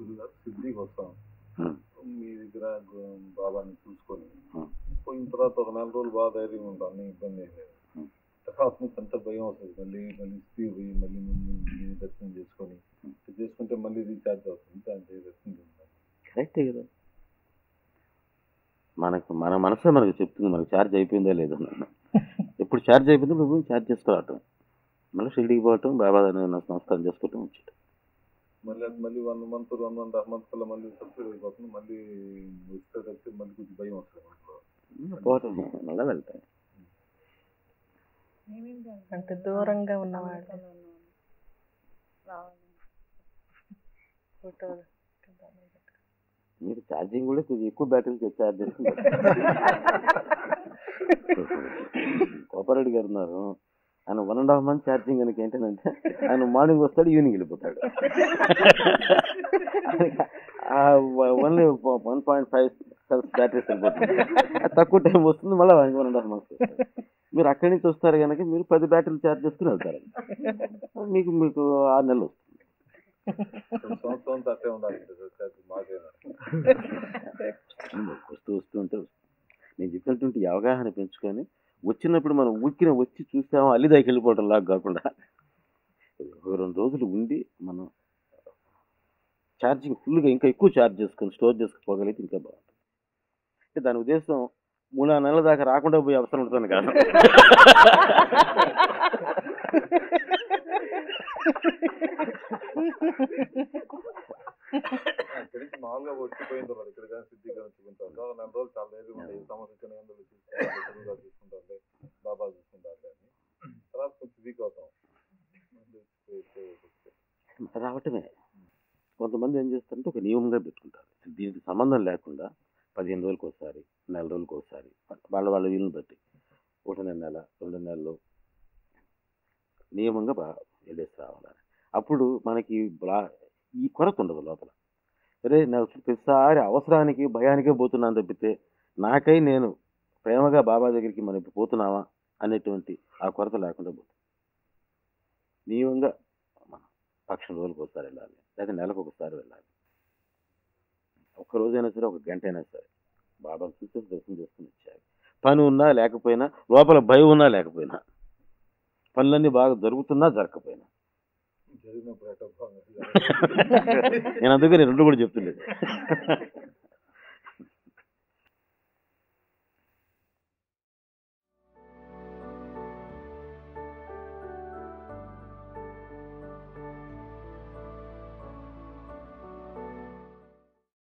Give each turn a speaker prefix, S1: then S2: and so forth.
S1: గురుగారు సిద్ధికి వస్తాం
S2: ఉమ్,
S1: మీ దగ్గర గు- బాబాని చూసుకొని
S2: ఉమ్,
S1: పోయిన తర్వాత ఒక నెల రోజులు బాగా ధైర్యం ఉంటాం అన్ని ఇబ్బంది ఏం లేదు
S2: ఉమ్.
S1: తర్వాత నుంచి అంత భయం వస్తుంది మళ్ళీ మళ్ళీ స్త్రీ పోయి మళ్ళీ ముందు మళ్ళీ దర్శనం చేసుకొని ఇది చేసుకుంటే మళ్ళీ రీఛార్జ్ అవుతుంది అంతే దర్శనం చేసుకుంటాం.
S2: కరెక్టే కదా మనకు మన మనసే మనకు చెప్తుంది మనకు ఛార్జ్ అయిపోయిందో లేదో అని. ఎప్పుడు ఛార్జ్ అయిపోయిందో నువ్వు ఛార్జ్ చేసుకోవటం మళ్ళీ షిరిడికి పోవటం బాబా నమస్కారం చేసుకోవటం వచ్చేయటం
S1: మళ్ళీ అది మళ్ళీ one month one and half month కల్లా మళ్ళీ సబ్సిడీ అయిపోతుంది మళ్ళీ వచ్చేటప్పుడు మళ్ళీ కొంచెం భయం వస్తుంది మనలో
S2: పోవటం మళ్ళీ వెళ్తాయి
S3: అంటే దూరంగా ఉన్నవాడు ఫోటోలు
S2: మీరు ఛార్జింగ్ కూడా కొంచెం ఎక్కువ బ్యాటరీకి ఛార్జ్ చేసుకుంటారు కోపారెడ్డి గారు ఉన్నారు ఆయన one and half month charging కనుక ఏంటంటే ఆయన మార్నింగ్ వస్తాడు ఈవినింగ్ వెళ్ళిపోతాడు only one point five batteries వెళ్ళిపోతుంది అది తక్కువ టైం వస్తుంది మళ్ళీ వన్ అండ్ హాఫ్ మంత్స్ వస్తాడు మీరు అక్కడి నుంచి వస్తారు కనుక మీరు పది బ్యాటరీలు ఛార్జ్ చేసుకుని వెళ్తారు మీకు మీకు ఆరు నెలలు వస్తుంది
S1: సంవత్సరం అంతా అట్టే ఉండాలి రీఛార్జ్ మాకైనా
S2: వస్తూ వస్తూ ఉంటే వస్తుంది నేను చెప్పినటువంటి ఈ అవగాహన పెంచుకొని వచ్చినప్పుడు మనం ఊరికిన వచ్చి చూసాము అల్లిదాకి వెళ్ళిపోవడం లాగా కాకుండా ఒక రెండు రోజులు ఉండి మనం ఛార్జింగ్ ఫుల్గా ఇంకా ఎక్కువ ఛార్జ్ చేసుకొని స్టోర్ చేసుకోగలిగితే ఇంకా బాగుంటుంది అంటే దాని ఉద్దేశం మూడు నాలుగు నెలల దాకా రాకుండా పోయే అవసరం ఉంటుంది కాదు
S1: ఇక్కడి నుంచి మామూలుగా వచ్చిపోయిన తర్వాత ఇక్కడ కానీ సిద్ధిగా వచ్చుకుంటారు ఒక నెల రోజులు చాలా ధైర్యం ఉంటుంది ఈ సంవత్సరం ఎందుకు చూసుకుంటారు గురువుగా చూసుకుంటారులే బాబా చూసుకుంటారులే అని తర్వాత కొంచెం వీక్ అవుతాం మళ్ళీ వచ్చి- వచ్చి- వచ్చి-
S2: రావటమే కొంతమంది ఏం చేస్తారంటే ఒక నియమంగా పెట్టుకుంటారు దీనికి సంబంధం లేకుండా పదిహేను రోజులకు ఒకసారి నెల రోజులకు ఒకసారి వాళ్ళ వాళ్ళ వీలుని బట్టి ఒకటిన్నర నెల రెండు నెలలు నియమంగా బాగా వెళ్ళేసి రావాలని అప్పుడు మనకి బ్లా ఈ కొరత ఉండదు లోపల అరే నాకు ప్రతిసారి అవసరానికి భయానికే పోతున్నాను తప్పితే నాకై నేను ప్రేమగా బాబా దగ్గరికి మనం ఇప్పుడు పోతున్నావా అనేటువంటి ఆ కొరత లేకుండా పోతుంది నియమంగా మనం పక్షం రోజులకు ఒకసారి వెళ్ళాలి లేదా నెలకు ఒకసారి వెళ్ళాలి ఒక్క రోజైనా సరే ఒక గంట అయినా సరే బాబాను చూసి దర్శనం చేసుకుని వచ్చారు పని ఉన్నా లేకపోయినా లోపల భయం ఉన్నా లేకపోయినా పనులన్నీ బాగా జరుగుతున్నా జరగకపోయినా
S1: జరిగినప్పుడు ఎట్లా బాగా
S2: నేను అందుకే నేను రెండు కూడా చెప్తుండేది